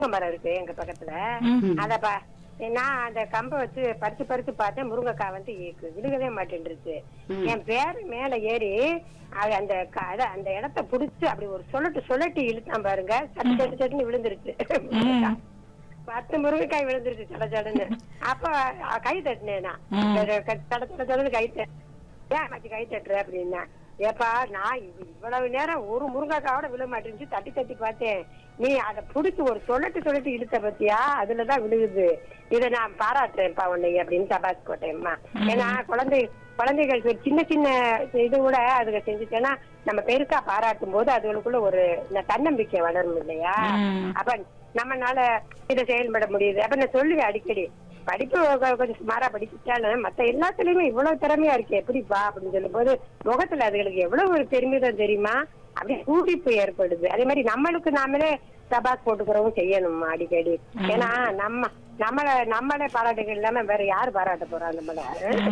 மரம் இருக்கு எங்க பக்கத்துல ம். அத பா நான் அந்த கம்பை வச்சு பறிச்சு பறிச்சு பார்த்தேன் முருங்கைக்காய் வந்து இ- விழுகவே மாட்டேன்ருச்சு என் பேர் மேல ஏறி அது அந்த க- அத அந்த இடத்த புடிச்சு அப்படி ஒரு சொல்லட்டு சொல்லட்டி இழுத்தான் பாருங்க சட்டு சட்டு சட்டுன்னு விழுந்துருச்சு முருங்கைக்காய். பத்து முருங்கைக்காய் விழுந்துருச்சு சட சடன்னு அப்ப அ, கை தட்டினேன் நான் சட சட சட சடன்னு கை தட்டு ஏன் அம்மாச்சி கை தட்டுற அப்படின்னா ஏப்பா நான் இவ்- இவ்வளவு நேரம் ஒரு முருங்கைக்காவோட விழ மாட்டேங்குச்சு தட்டி தட்டி பார்த்தேன் நீ அதை புடிச்சு ஒரு சொல்லட்டு சொல்லட்டு இழுத்த பத்தியா அதுலதான் விழுகுது இதை நான் பாராட்டுறேன்ப்பா உன்னை அப்படின்னு சபாஸ் போட்டேன்மா ஏன்னா குழந்தை குழந்தைகள் ஒரு சின்ன சின்ன இது கூட அதுக செஞ்சுட்டேன்னா நம்ம பெருசா பாராட்டும் போது அதுகளுக்குள்ள ஒரு ந- தன்னம்பிக்கை வளரும் இல்லையா ம். அப்ப நம்மனால இதை செயல்பட முடியுது அப்ப நான் சொல்லுவேன் அடிக்கடி படிப்பு கொ- கொஞ்சம் சுமாரா படிச்சுட்டாலும் மத்த எல்லாத்துலயுமே இவ்வளவு திறமையா இருக்கு எப்படிப்பா அப்படின்னு சொல்லும் போது முகத்துல அதுகளுக்கு எவ்வளவு ஒரு பெருமிதம் தெரியுமா அப்படியே பூரிப்பு ஏற்படுது அதே மாதிரி நம்மளுக்கு நாமளே சபாஸ் போட்டுக்கிறவும் செய்யணும் அடிக்கடி ஏன்னா நம்ம நம்மள நம்மளே பாராட்டுகள் இல்லாம வேற யாரு பாராட்ட போறா நம்மள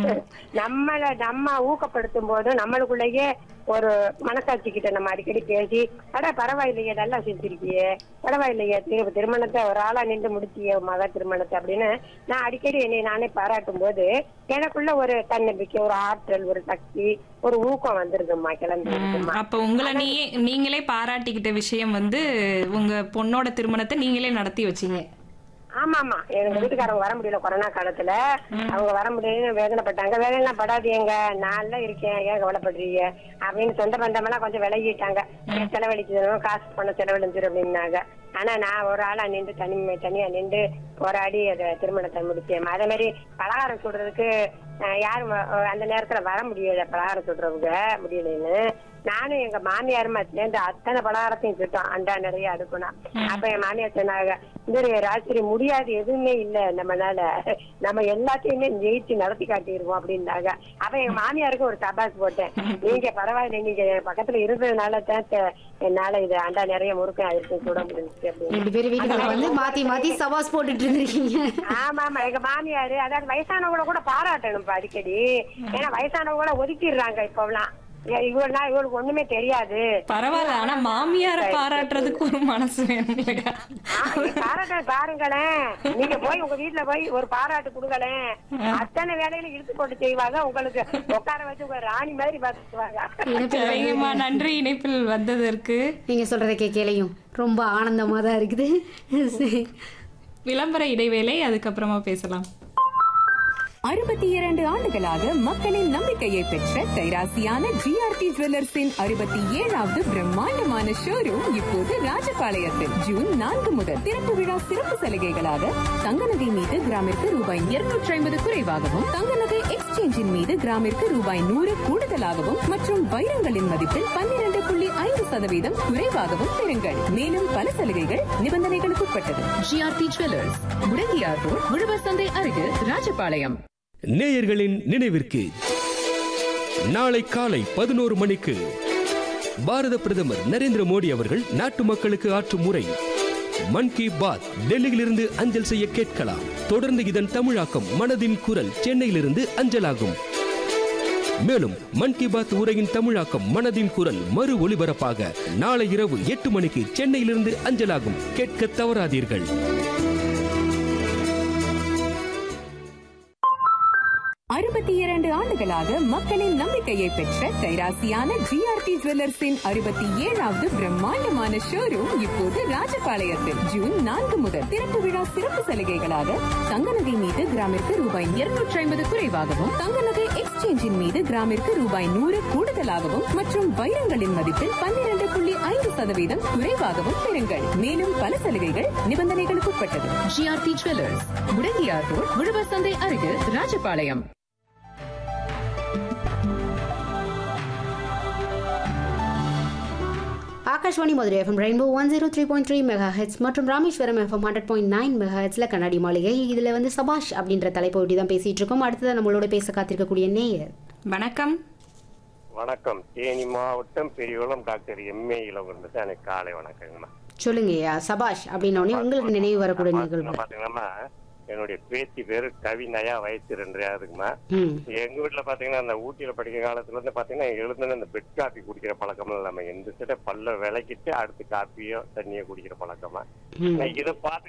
நம்மள நம்ம ஊக்கப்படுத்தும் போது நம்மளுக்குள்ளேயே ஒரு மனசாட்சி கிட்ட நம்ம அடிக்கடி பேசி அட பரவாயில்லையே நல்லா செஞ்சிருக்கியே பரவாயில்லையே திரு- திருமணத்தை ஒரு ஆளா நின்று முடிச்சியே மத திருமணத்தை அப்படின்னு நான் அடிக்கடி என்னை நானே பாராட்டும் போது எனக்குள்ள ஒரு தன்னம்பிக்கை ஒரு ஆற்றல் ஒரு சக்தி ஒரு ஊக்கம் வந்துருதும்மா கிளம்பி இருக்குமா அப்ப உங்களை நீ நீங்களே பாராட்டிக்கிட்ட விஷயம் வந்து உங்க பொண்ணோட திருமணத்தை நீங்களே நடத்தி வச்சீங்க ஆமா ஆமா எங்க வீட்டுக்காரங்க வர முடியல கொரோனா காலத்துல அவங்க வர முடியலன்னு வேதனைப்பட்டாங்க வேதனை படாதீங்க நான் எல்லாம் இருக்கேன் ஏன் கவலைப்படுறீங்க அப்படின்னு சொந்த பந்தமெல்லாம் கொஞ்சம் விலகிட்டாங்க ஏன் செலவழிச்சிடணும் காசு பண்ண செலவழிஞ்சிரும் அப்படின்னாங்க ஆனா நான் ஒரு ஆளா நின்று தனி தனியா நின்று போராடி அதை திருமணத்தை முடிச்சேன் அதே மாதிரி பலகாரம் சுடுறதுக்கு அஹ், யாரும் வ- அந்த நேரத்துல வர முடியல பலகாரம் சுடுறவங்க முடியலன்னு நானும் எங்க மாமியாருமா சேர்ந்து அத்தனை பலகாரத்தையும் சுட்டோம் அண்டா நிறைய அடுக்கணும் அப்ப என் மாமியார் சொன்னாங்க இந்த ராத்திரி முடியாது எதுவுமே இல்ல நம்மனால நம்ம எல்லாத்தையுமே ஜெயிச்சு நடத்தி காட்டிடுவோம் அப்படின்னாங்க அப்ப எங்க மாமியாருக்கு ஒரு தபாஸ் போட்டேன் நீங்க பரவாயில்ல நீங்க என் பக்கத்துல இருந்ததுனால தான் தெ- என்னால இது அண்டா நிறைய முறுக்கு அதுக்கு சுட முடிஞ்சுச்சு அப்படின்னு ரெண்டு பேரும் வீட்டுக்கு வந்து மாத்தி மாத்தி சவாஸ் போட்டுட்டு இருந்திருக்கீங்க ஆமா ஆமா எங்க மாமியாரு அதாவது வயசானவங்கள கூட பாராட்டணும்ப்பா அடிக்கடி ஏன்னா வயசானவங்கள ஒதுக்கிடுறாங்க இப்பெல்லாம் ஏ- இவளுனா இவளுக்கு ஒண்ணுமே தெரியாது பரவாயில்ல ஆனா மாமியார பாராட்டுறதுக்கு ஒரு மனசு வேணும் இல்லையா? ஆ, நீ பாராட்ட பாருங்களேன் நீங்க போய் உங்க வீட்டுல போய் ஒரு பாராட்டு கொடுங்களேன் அத்தனை வேலையில இழுத்து போட்டு செய்வாங்க உங்களுக்கு உட்கார வச்சு உங்க ராணி மாதிரி பாத்துக்குவாங்க சரிங்கம்மா நன்றி இணைப்பில் வந்ததற்கு நீங்க சொல்றத கேட்கலையும் ரொம்ப ஆனந்தமா தான் இருக்குது சரி. விளம்பர இடைவேளை அதுக்கப்புறமா பேசலாம் அறுபத்தி இரண்டு ஆண்டுகளாக மக்களின் நம்பிக்கையை பெற்ற கைராசியான ஜிஆர்டி ஜுவல்லர்ஸின் அறுபத்தி ஏழாவது பிரம்மாண்டமான ஷோரூம் இப்போது ராஜபாளையத்தில் ஜூன் நான்கு முதல் திறப்பு விழா சிறப்பு சலுகைகளாக தங்க நகை மீது கிராமிற்கு ரூபாய் இருநூற்றி ஐம்பது குறைவாகவும் தங்க நகை எக்ஸ்சேஞ்சின் மீது கிராமிற்கு ரூபாய் நூறு கூடுதலாகவும் மற்றும் வைரங்களின் மதிப்பில் பன்னிரண்டு புள்ளி ஐந்து சதவீதம் குறைவாகவும் பெறுங்கள் மேலும் பல சலுகைகள் நிபந்தனைகளுக்கு உட்பட்டது ஜிஆர்டி ஜுவல்லர்ஸ் முடங்கியார் ரோட் உழவர் சந்தை அருகில் ராஜபாளையம் நேயர்களின் நினைவிற்கு நாளை காலை பதினோரு மணிக்கு பாரத பிரதமர் நரேந்திர மோடி அவர்கள் நாட்டு மக்களுக்கு ஆற்றும் உரை மன் கி பாத் டெல்லியிலிருந்து அஞ்சல் செய்ய கேட்கலாம் தொடர்ந்து இதன் தமிழாக்கம் மனதின் குரல் சென்னையிலிருந்து அஞ்சலாகும் மேலும் மன் கி பாத் உரையின் தமிழாக்கம் மனதின் குரல் மறு ஒளிபரப்பாக நாளை இரவு எட்டு மணிக்கு சென்னையிலிருந்து அஞ்சலாகும் கேட்க தவறாதீர்கள் அறுபத்தி இரண்டு ஆண்டுகளாக மக்களின் நம்பிக்கையை பெற்ற கைராசியான ஜிஆர்டி ஜுவல்லர்ஸின் அறுபத்தி ஏழாவது பிரம்மாண்டமான ஷோரூம் இப்போது ராஜபாளையத்தில் ஜூன் நான்கு முதல் திறப்பு விழா சிறப்பு சலுகைகளாக தங்க நகை மீது கிராமிற்கு ரூபாய் இருநூற்றி ஐம்பது குறைவாகவும் தங்க நகை எக்ஸ்சேஞ்சின் மீது கிராமிற்கு ரூபாய் நூறு கூடுதலாகவும் மற்றும் வைரங்களின் மதிப்பில் பன்னிரண்டு புள்ளி ஐந்து சதவீதம் குறைவாகவும் பெறுங்கள் மேலும் பல சலுகைகள் நிபந்தனைகளுக்கு உட்பட்டது ஜிஆர்டி ஜுவல்லர்ஸ் முடங்கியார் ரோட் உழவர் சந்தை அருகில் Rajapalayam Akashvani Madurai FM rainbow one zero three point three mega hertz மற்றும் Rameswaram FM hundred point nine mega ஹெட்ஸில் கண்ணாடி மாளிகை இதில் வந்து சபாஷ் அப்படின்ற தலைப்பை ஒட்டி தான் பேசிட்டு இருக்கோம் அடுத்தது நம்மளோட பேச காத்திருக்கக்கூடிய நேயர் வணக்கம் வணக்கம் தேனி மாவட்டம் பெரியகுளம் டாக்டர் எம்ஏ இளவரசு எனக்கு காலை வணக்கங்கம்மா சொல்லுங்கய்யா சபாஷ் அப்படின்ன உடனே உங்களுக்கு நினைவு வரக்கூடிய நிகழ்வு பாத்தீங்கன்னா என்னுடைய பேத்தி பேரு கவிநயா வயசு ரெண்டு ஆகுதுங்கம்மா ம் எங்க வீட்டுல பாத்தீங்கன்னா அந்த ஊட்டியில படிக்கிற காலத்துல இருந்து பாத்தீங்கன்னா எழுதுன இந்த பெட் காப்பி குடிக்கிற பழக்கம் இல்லாம எந்த சிட்ட பல்ல விளக்கிட்டு அடுத்து காப்பியோ தண்ணியோ குடிக்கிற பழக்கமா ம் நான் இதை பார்த்து